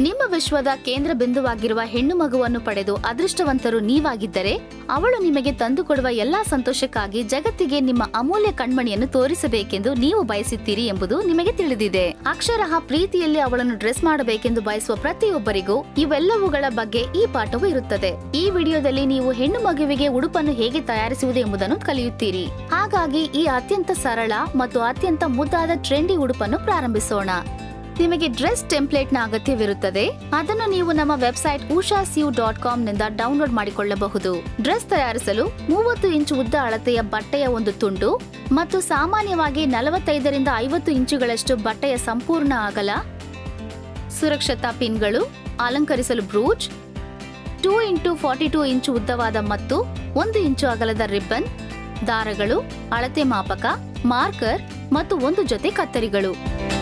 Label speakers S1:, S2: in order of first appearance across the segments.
S1: ನಿಮ್ಮ ವಿಶ್ವದ ಕೇಂದ್ರ ಬಿಂದುವಾಗಿರುವ ಹೆಣ್ಣು ಮಗುವನ್ನು ಪಡೆದು ಅದೃಷ್ಟವಂತರು ನೀವಾಗಿದ್ದರೆ ಅವಳು ನಿಮಗೆ ತಂದುಕೊಡುವ ಎಲ್ಲಾ ಸಂತೋಷಕ್ಕಾಗಿ ಜಗತ್ತಿಗೆ ನಿಮ್ಮ ಅಮೂಲ್ಯ ಕಣ್ಮಣಿಯನ್ನು ತೋರಿಸಬೇಕೆಂದು ನೀವು ಬಯಸುತ್ತೀರಿ ಎಂಬುದು ನಿಮಗೆ ತಿಳಿದಿದೆ ಅಕ್ಷರಃ ಪ್ರೀತಿಯಲ್ಲಿ ಅವಳನ್ನು ಡ್ರೆಸ್ ಮಾಡಬೇಕೆಂದು ಬಯಸುವ ಪ್ರತಿಯೊಬ್ಬರಿಗೂ ಇವೆಲ್ಲವುಗಳ ಬಗ್ಗೆ ಈ ಪಾಠವು ಇರುತ್ತದೆ ಈ ವಿಡಿಯೋದಲ್ಲಿ ನೀವು ಹೆಣ್ಣು ಮಗುವಿಗೆ ಉಡುಪನ್ನು ಹೇಗೆ ತಯಾರಿಸುವುದು ಎಂಬುದನ್ನು ಕಲಿಯುತ್ತೀರಿ ಹಾಗಾಗಿ ಈ ಅತ್ಯಂತ ಸರಳ ಮತ್ತು ಅತ್ಯಂತ ಮುದ್ದಾದ ಟ್ರೆಂಡಿ ಉಡುಪನ್ನು ಪ್ರಾರಂಭಿಸೋಣ ನಿಮಗೆ ಡ್ರೆಸ್ ಟೆಂಪ್ಲೇಟ್ನ ಅಗತ್ಯವಿರುತ್ತದೆ ಅದನ್ನು ನೀವು ನಮ್ಮ website Usha C U dot com ನಿಂದ ಡೌನ್ಲೋಡ್ ಮಾಡಿಕೊಳ್ಳಬಹುದು ಡ್ರೆಸ್ ತಯಾರಿಸಲು ಮೂವತ್ತು ಇಂಚು ಉದ್ದ ಅಳತೆಯ ಬಟ್ಟೆಯ ಒಂದು ತುಂಡು ಮತ್ತು ಸಾಮಾನ್ಯವಾಗಿ ನಲವತ್ತೈದರಿಂದ ಐವತ್ತು ಇಂಚುಗಳಷ್ಟು ಬಟ್ಟೆಯ ಸಂಪೂರ್ಣ ಅಗಲ ಸುರಕ್ಷತಾ ಪಿನ್ಗಳು ಅಲಂಕರಿಸಲು brooch two into forty two inch ಉದ್ದವಾದ ಮತ್ತು ಒಂದು ಇಂಚು ಅಗಲದ ರಿಬ್ಬನ್ ದಾರಗಳು ಅಳತೆ ಮಾಪಕ ಮಾರ್ಕರ್ ಮತ್ತು ಒಂದು ಜೊತೆ ಕತ್ತರಿಗಳು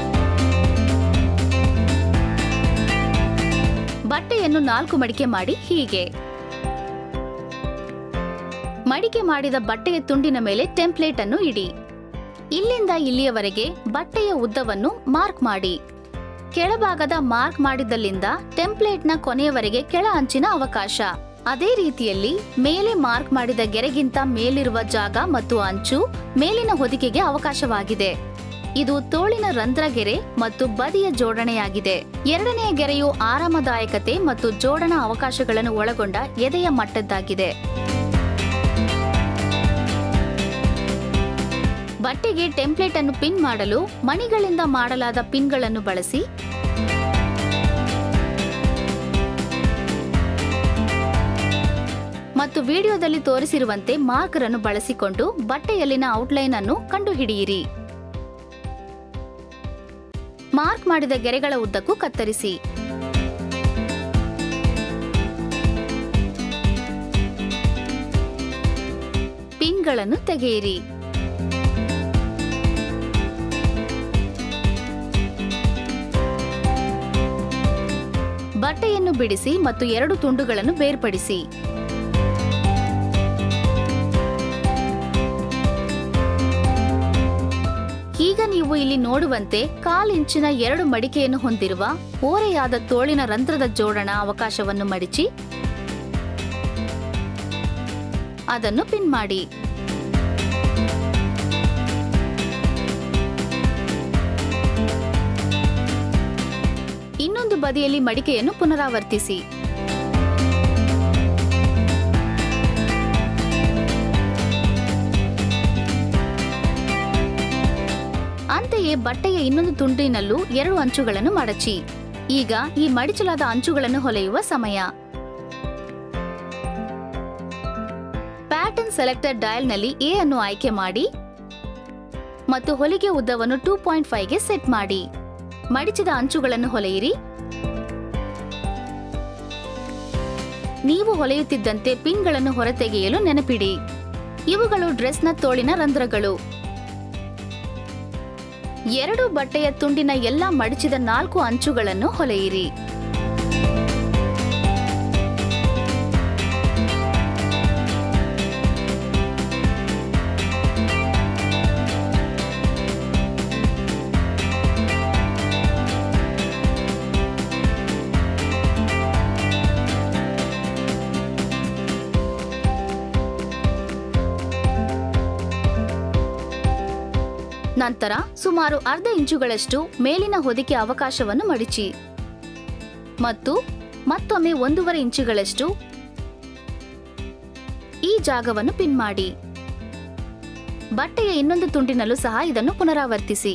S1: ಬಟ್ಟೆಯನ್ನು ನಾಲ್ಕು ಮಡಿಕೆ ಮಾಡಿ ಹೀಗೆ ಮಡಿಕೆ ಮಾಡಿದ ಬಟ್ಟೆಯ ತುಂಡಿನ ಮೇಲೆ ಟೆಂಪ್ಲೇಟ್ ಅನ್ನು ಇಡಿ ಇಲ್ಲಿಂದ ಇಲ್ಲಿಯವರೆಗೆ ಬಟ್ಟೆಯ ಉದ್ದವನ್ನು ಮಾರ್ಕ್ ಮಾಡಿ ಕೆಳಭಾಗದ ಮಾರ್ಕ್ ಮಾಡಿದ್ದಲ್ಲಿಂದ ಟೆಂಪ್ಲೇಟ್ನ ಕೊನೆಯವರೆಗೆ ಕೆಳ ಅಂಚಿನ ಅವಕಾಶ ಅದೇ ರೀತಿಯಲ್ಲಿ ಮೇಲೆ ಮಾರ್ಕ್ ಮಾಡಿದ ಗೆರೆಗಿಂತ ಮೇಲಿರುವ ಜಾಗ ಮತ್ತು ಅಂಚು ಮೇಲಿನ ಹೊದಿಕೆಗೆ ಅವಕಾಶವಾಗಿದೆ ಇದು ತೋಳಿನ ರಂಧ್ರ ಗೆರೆ ಮತ್ತು ಬದಿಯ ಜೋಡಣೆಯಾಗಿದೆ ಎರಡನೆಯ ಗೆರೆಯು ಆರಾಮದಾಯಕತೆ ಮತ್ತು ಜೋಡಣಾ ಅವಕಾಶಗಳನ್ನು ಒಳಗೊಂಡ ಎದೆಯ ಮಟ್ಟದ್ದಾಗಿದೆ ಬಟ್ಟೆಗೆ ಟೆಂಪ್ಲೇಟ್ ಅನ್ನು ಪಿನ್ ಮಾಡಲು ಮಣಿಗಳಿಂದ ಮಾಡಲಾದ ಪಿನ್ಗಳನ್ನು ಬಳಸಿ ಮತ್ತು ವಿಡಿಯೋದಲ್ಲಿ ತೋರಿಸಿರುವಂತೆ ಮಾರ್ಕರ್ ಅನ್ನು ಬಳಸಿಕೊಂಡು ಬಟ್ಟೆಯಲ್ಲಿನ ಔಟ್ಲೈನ್ ಅನ್ನು ಕಂಡುಹಿಡಿಯಿರಿ ಮಾರ್ಕ್ ಮಾಡಿದ ಗೆರೆಗಳ ಉದ್ದಕ್ಕೂ ಕತ್ತರಿಸಿ ಪಿನ್ಗಳನ್ನು ತೆಗೆಯಿರಿ ಬಟ್ಟೆಯನ್ನು ಬಿಡಿಸಿ ಮತ್ತು ಎರಡು ತುಂಡುಗಳನ್ನು ಬೇರ್ಪಡಿಸಿ ಈಗ ನೀವು ಇಲ್ಲಿ ನೋಡುವಂತೆ ಕಾಲ್ ಇಂಚಿನ ಎರಡು ಮಡಿಕೆಯನ್ನು ಹೊಂದಿರುವ ಓರೆಯಾದ ತೋಳಿನ ರಂಧ್ರದ ಜೋಡಣಾ ಅವಕಾಶವನ್ನು ಮಡಿಚಿ ಅದನ್ನು ಪಿನ್ ಮಾಡಿ ಇನ್ನೊಂದು ಬದಿಯಲ್ಲಿ ಮಡಿಕೆಯನ್ನು ಪುನರಾವರ್ತಿಸಿ ಅಂತೆಯೇ ಬಟ್ಟೆಯ ಇನ್ನೊಂದು ತುಂಡಿನಲ್ಲೂ ಎರಡು ಅಂಚುಗಳನ್ನು ಮಡಚಿ ಈಗ ಈ ಮಡಿಚಲಾದ ಅಂಚುಗಳನ್ನು ಹೊಲೆಯುವ ಸಮಯ ಪ್ಯಾಟರ್ನ್ ಸೆಲೆಕ್ಟರ್ ಡಯಲ್ನಲ್ಲಿ ಎ ಅನ್ನು ಆಯ್ಕೆ ಮಾಡಿ ಮತ್ತು ಹೊಲಿಗೆ ಉದ್ದವನ್ನು ಟೂ ಪಾಯಿಂಟ್ ಫೈವ್ಗೆ ಸೆಟ್ ಮಾಡಿ ಮಡಿಚಿದ ಅಂಚುಗಳನ್ನು ಹೊಲೆಯಿರಿ ನೀವು ಹೊಲೆಯುತ್ತಿದ್ದಂತೆ ಪಿನ್ಗಳನ್ನು ಹೊರತೆಗೆಯಲು ನೆನಪಿಡಿ ಇವುಗಳು ಡ್ರೆಸ್ನ ತೋಳಿನ ರಂಧ್ರಗಳು ಎರಡು ಬಟ್ಟೆಯ ತುಂಡಿನ ಎಲ್ಲಾ ಮಡಿಚಿದ ನಾಲ್ಕು ಅಂಚುಗಳನ್ನು ಹೊಲೆಯಿರಿ ನಂತರ ಸುಮಾರು ಅರ್ಧ ಇಂಚುಗಳಷ್ಟು ಮೇಲಿನ ಹೊದಿಕೆ ಅವಕಾಶವನ್ನು ಮಡಿಚಿ ಮತ್ತು ಮತ್ತೊಮ್ಮೆ ಒಂದೂವರೆ ಇಂಚುಗಳಷ್ಟು ಈ ಜಾಗವನ್ನು ಪಿನ್ ಮಾಡಿ ಬಟ್ಟೆಯ ಇನ್ನೊಂದು ತುಂಡಿನಲ್ಲೂ ಸಹ ಇದನ್ನು ಪುನರಾವರ್ತಿಸಿ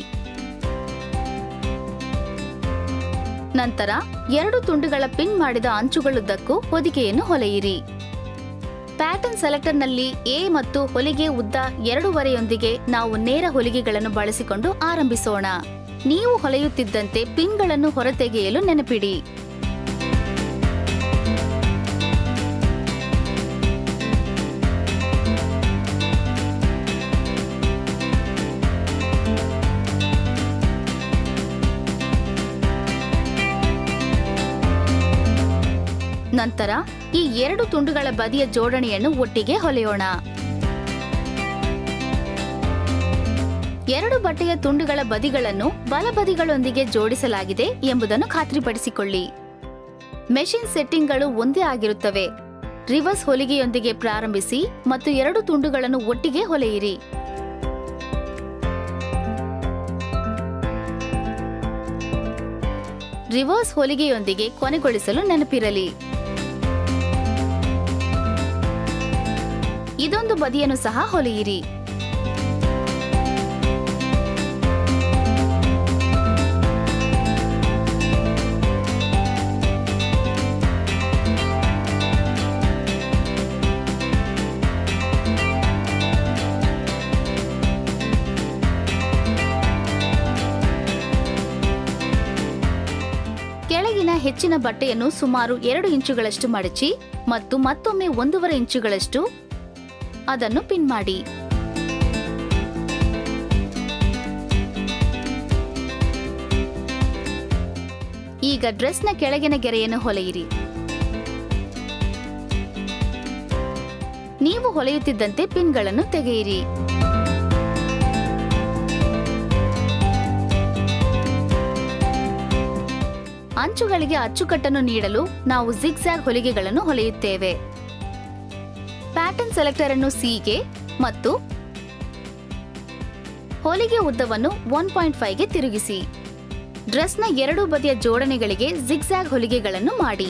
S1: ನಂತರ ಎರಡು ತುಂಡುಗಳ ಪಿನ್ ಮಾಡಿದ ಅಂಚುಗಳುದ್ದಕ್ಕೂ ಹೊದಿಕೆಯನ್ನು ಹೊಲೆಯಿರಿ ಪ್ಯಾಟರ್ನ್ ಸೆಲೆಕ್ಟರ್ನಲ್ಲಿ ಎ ಮತ್ತು ಹೊಲಿಗೆ ಉದ್ದ ಎರಡೂವರೆಯೊಂದಿಗೆ ನಾವು ನೇರ ಹೊಲಿಗೆಗಳನ್ನು ಬಳಸಿಕೊಂಡು ಆರಂಭಿಸೋಣ ನೀವು ಹೊಲೆಯುತ್ತಿದ್ದಂತೆ ಪಿನ್ಗಳನ್ನು ಹೊರತೆಗೆಯಲು ನೆನಪಿಡಿ ನಂತರ ಈ ಎರಡು ತುಂಡುಗಳ ಬದಿಯ ಜೋಡಣೆಯನ್ನು ಒಟ್ಟಿಗೆ ಹೊಲೆಯೋಣ ಎರಡು ಬಟ್ಟೆಯ ತುಂಡುಗಳ ಬದಿಗಳನ್ನು ಬಲಬದಿಗಳೊಂದಿಗೆ ಜೋಡಿಸಲಾಗಿದೆ ಎಂಬುದನ್ನು ಖಾತ್ರಿಪಡಿಸಿಕೊಳ್ಳಿ ಮೆಷಿನ್ ಸೆಟ್ಟಿಂಗ್ಗಳು ಒಂದೇ ಆಗಿರುತ್ತವೆ ರಿವರ್ಸ್ ಹೊಲಿಗೆಯೊಂದಿಗೆ ಪ್ರಾರಂಭಿಸಿ ಮತ್ತು ಎರಡು ತುಂಡುಗಳನ್ನು ಒಟ್ಟಿಗೆ ಹೊಲೆಯಿರಿ ರಿವರ್ಸ್ ಹೊಲಿಗೆಯೊಂದಿಗೆ ಕೊನೆಗೊಳಿಸಲು ನೆನಪಿರಲಿ ಇದೊಂದು ಬದಿಯನ್ನು ಸಹ ಹೊಲೆಯಿರಿ ಕೆಳಗಿನ ಹೆಚ್ಚಿನ ಬಟ್ಟೆಯನ್ನು ಸುಮಾರು ಎರಡು ಇಂಚುಗಳಷ್ಟು ಮಡಚಿ ಮತ್ತು ಮತ್ತೊಮ್ಮೆ ಒಂದೂವರೆ ಇಂಚುಗಳಷ್ಟು ಅದನ್ನು ಪಿನ್ ಮಾಡಿ ಈಗ ಡ್ರೆಸ್ನ ಕೆಳಗಿನ ಗೆರೆಯನ್ನು ಹೊಲೆಯಿರಿ ನೀವು ಹೊಲೆಯುತ್ತಿದ್ದಂತೆ ಪಿನ್ಗಳನ್ನು ತೆಗೆಯಿರಿ ಅಂಚುಗಳಿಗೆ ಅಚ್ಚುಕಟ್ಟನ್ನು ನೀಡಲು ನಾವು ಜಿಗ್ಜ್ಯಾಗ್ ಹೊಲಿಗೆಗಳನ್ನು ಹೊಲೆಯುತ್ತೇವೆ ಪ್ಯಾಟರ್ನ್ ಸೆಲೆಕ್ಟರ್ ಅನ್ನು ಸಿಗೆ ಮತ್ತು ಹೊಲಿಗೆ ಉದ್ದವನ್ನು ಒನ್ ಪಾಯಿಂಟ್ ಫೈವ್ಗೆ ತಿರುಗಿಸಿ ಡ್ರೆಸ್ನ ಎರಡೂ ಬದಿಯ ಜೋಡಣೆಗಳಿಗೆ ಜಿಗ್ಜ್ಯಾಗ್ ಹೊಲಿಗೆಗಳನ್ನು ಮಾಡಿ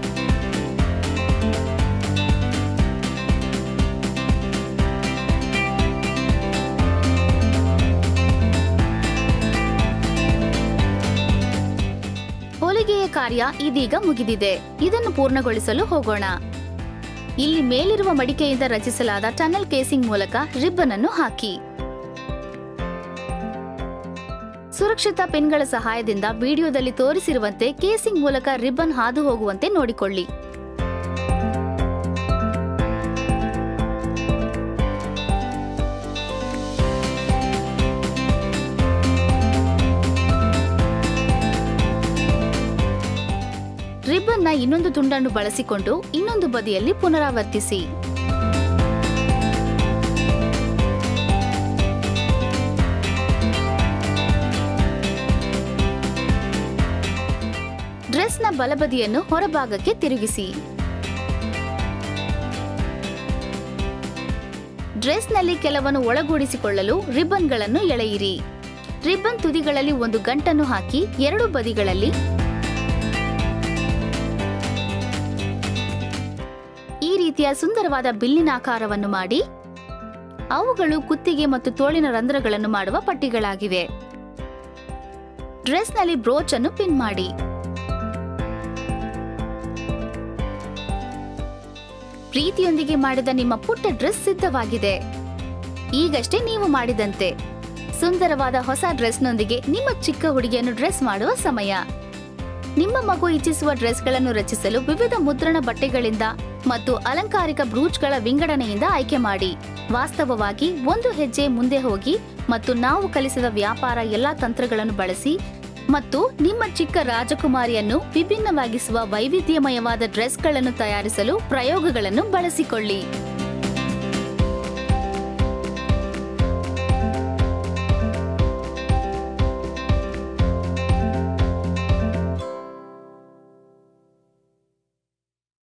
S1: ಹೊಲಿಗೆಯ ಕಾರ್ಯ ಇದೀಗ ಮುಗಿದಿದೆ ಇದನ್ನು ಪೂರ್ಣಗೊಳಿಸಲು ಹೋಗೋಣ ಇಲ್ಲಿ ಮೇಲಿರುವ ಮಡಿಕೆಯಿಂದ ರಚಿಸಲಾದ ಟನಲ್ ಕೇಸಿಂಗ್ ಮೂಲಕ ರಿಬ್ಬನ್ ಅನ್ನು ಹಾಕಿ ಸುರಕ್ಷಿತ ಪಿನ್ಗಳ ಸಹಾಯದಿಂದ ವಿಡಿಯೋದಲ್ಲಿ ತೋರಿಸಿರುವಂತೆ ಕೇಸಿಂಗ್ ಮೂಲಕ ರಿಬ್ಬನ್ ಹಾದು ಹೋಗುವಂತೆ ನೋಡಿಕೊಳ್ಳಿ ರಿಬ್ಬನ್ನ ಇನ್ನೊಂದು ತುಂಡನ್ನು ಬಳಸಿಕೊಂಡು ಇನ್ನೊಂದು ಬದಿಯಲ್ಲಿ ಪುನರಾವರ್ತಿಸಿ ಡ್ರೆಸ್ನ ಬಲಬದಿಯನ್ನು ಹೊರಭಾಗಕ್ಕೆ ತಿರುಗಿಸಿ ಡ್ರೆಸ್ನಲ್ಲಿ ಕೆಲವನ್ನು ಒಳಗೂಡಿಸಿಕೊಳ್ಳಲು ರಿಬ್ಬನ್ಗಳನ್ನು ಎಳೆಯಿರಿ ರಿಬ್ಬನ್ ತುದಿಗಳಲ್ಲಿ ಒಂದು ಗಂಟನ್ನು ಹಾಕಿ ಎರಡು ಬದಿಗಳಲ್ಲಿ ಈ ರೀತಿಯ ಸುಂದರವಾದ ಬಿಲ್ಲಿನ ಆಕಾರವನ್ನು ಮಾಡಿ ಅವುಗಳು ಕುತ್ತಿಗೆ ಮತ್ತು ತೋಳಿನ ರಂಧ್ರಗಳನ್ನು ಮಾಡುವ ಪಟ್ಟಿಗಳಾಗಿವೆ ಡ್ರೆಸ್ನಲ್ಲಿ ಬ್ರೋಚ್ ಅನ್ನು ಪಿನ್ ಮಾಡಿ ಪ್ರೀತಿಯೊಂದಿಗೆ ಮಾಡಿದ ನಿಮ್ಮ ಪುಟ್ಟ ಡ್ರೆಸ್ ಸಿದ್ಧವಾಗಿದೆ ಈಗಷ್ಟೇ ನೀವು ಮಾಡಿದಂತೆ ಸುಂದರವಾದ ಹೊಸ ಡ್ರೆಸ್ನೊಂದಿಗೆ ನಿಮ್ಮ ಚಿಕ್ಕ ಹುಡುಗಿಯನ್ನು ಡ್ರೆಸ್ ಮಾಡುವ ಸಮಯ ನಿಮ್ಮ ಮಗು ಇಚ್ಛಿಸುವ ಡ್ರೆಸ್ಗಳನ್ನು ರಚಿಸಲು ವಿವಿಧ ಮುದ್ರಣ ಬಟ್ಟೆಗಳಿಂದ ಮತ್ತು ಅಲಂಕಾರಿಕ ಬ್ರೂಚ್ಗಳ ವಿಂಗಡಣೆಯಿಂದ ಆಯ್ಕೆ ಮಾಡಿ ವಾಸ್ತವವಾಗಿ ಒಂದು ಹೆಜ್ಜೆ ಮುಂದೆ ಹೋಗಿ ಮತ್ತು ನಾವು ಕಲಿಸಿದ ವ್ಯಾಪಾರ ಎಲ್ಲಾ ತಂತ್ರಗಳನ್ನು ಬಳಸಿ ಮತ್ತು ನಿಮ್ಮ ಚಿಕ್ಕ ರಾಜಕುಮಾರಿಯನ್ನು ವಿಭಿನ್ನವಾಗಿಸುವ ವೈವಿಧ್ಯಮಯವಾದ ಡ್ರೆಸ್ಗಳನ್ನು ತಯಾರಿಸಲು ಪ್ರಯೋಗಗಳನ್ನು ಬಳಸಿಕೊಳ್ಳಿ